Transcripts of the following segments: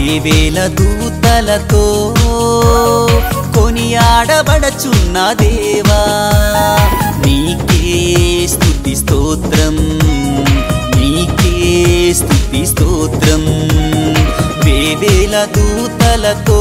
వేవేల దూతలతో కొనియాడబడచున్న దేవా నీకే స్తుతి స్తోత్రం నీకే స్తుతి స్తోత్రం వేవేల దూతలతో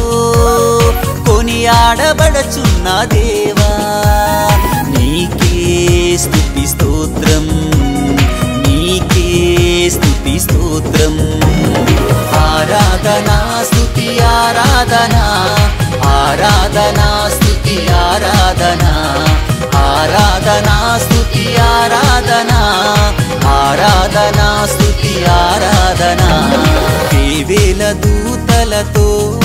కొనియాడబడచున్న దేవా నీకే స్తుతి స్తోత్రం నీకే స్తుతి స్తోత్రం ఆరాధనా స్తుతి ఆరాధనా ఆరాధనా స్తుతి ఆరాధనా ఆరాధనా స్తుతి ఆరాధనా ఆరాధనా స్తుతి ఆరాధనా వేవేల దూతలతో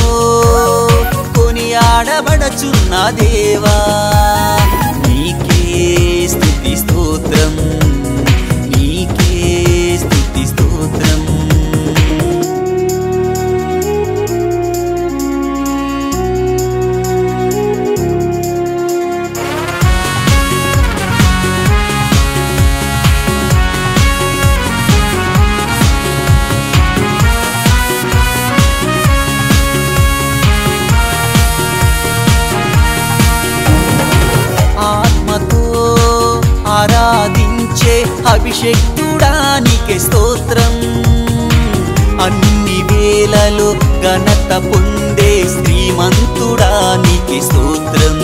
కొనియాడబడచున్న దేవా నీకే స్తుతి స్తోత్రం నీకే స్తుతి స్తోత్రం ఆత్మతో ఆరాధించే అభిషేక్తుడానికి స్తోత్రం అన్ని వేలలో ఘనత పొందే శ్రీమంతుడానికి స్తోత్రం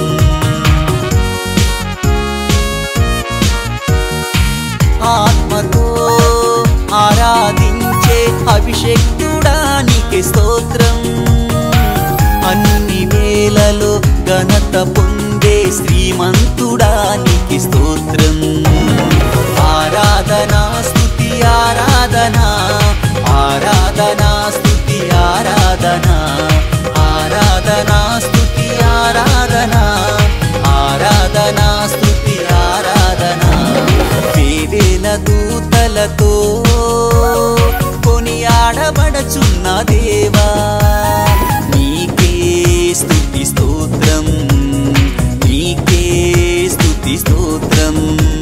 ఆత్మతో ఆరాధించే అభిషేక్తుడానికి స్తోత్రం అన్ని వేలలో ఘనత పొందే శ్రీమంతుడానికి స్తోత్రం ఆరాధనా స్తుతి ఆరాధనా ఆరాధనా స్తుతి ఆరాధనా ఆరాధనా స్తుతి ఆరాధనా ఆరాధనా స్తుతి ఆరాధనా వేవేల దూతలతో కొనియాడబడచున్న దేవా నీకే స్తుతి స్తోత్రం నీకే స్తుతి స్తోత్రం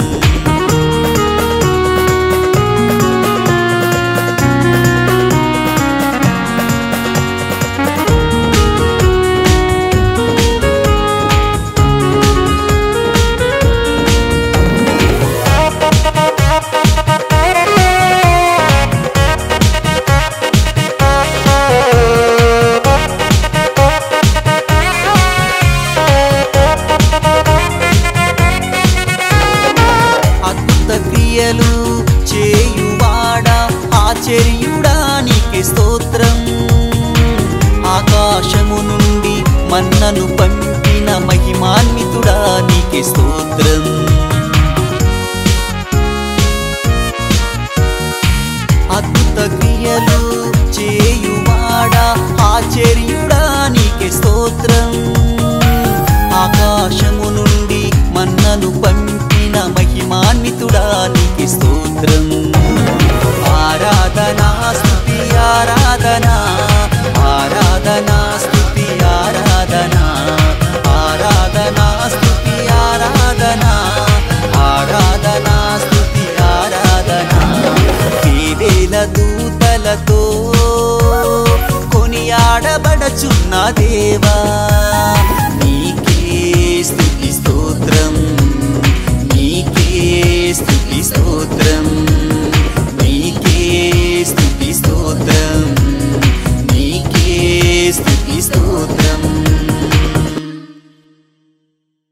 అద్భుత క్రియలు చేయువాడా ఆశ్చర్యుడానికి స్తోత్రం ఆకాశము నుండి మన్నను పంపిన మహిమాన్వితుడానికి స్తోత్రం అద్భుత క్రియలు చేయువాడా ఆశ్చర్యుడానికి స్తోత్రం ఆకాశము నుండి మన్నను పంపిన మహిమాన్వితుడానికి స్తోత్రం ఆరాధనా స్తుతి ఆరాధనా ఆరాధనా స్తుతి ఆరాధనా ఆరాధనా స్తుతి ఆరాధనా ఆరాధనా స్తుతి ఆరాధనా వేవేల దూతలతో కొనియాడబడచున్న దేవా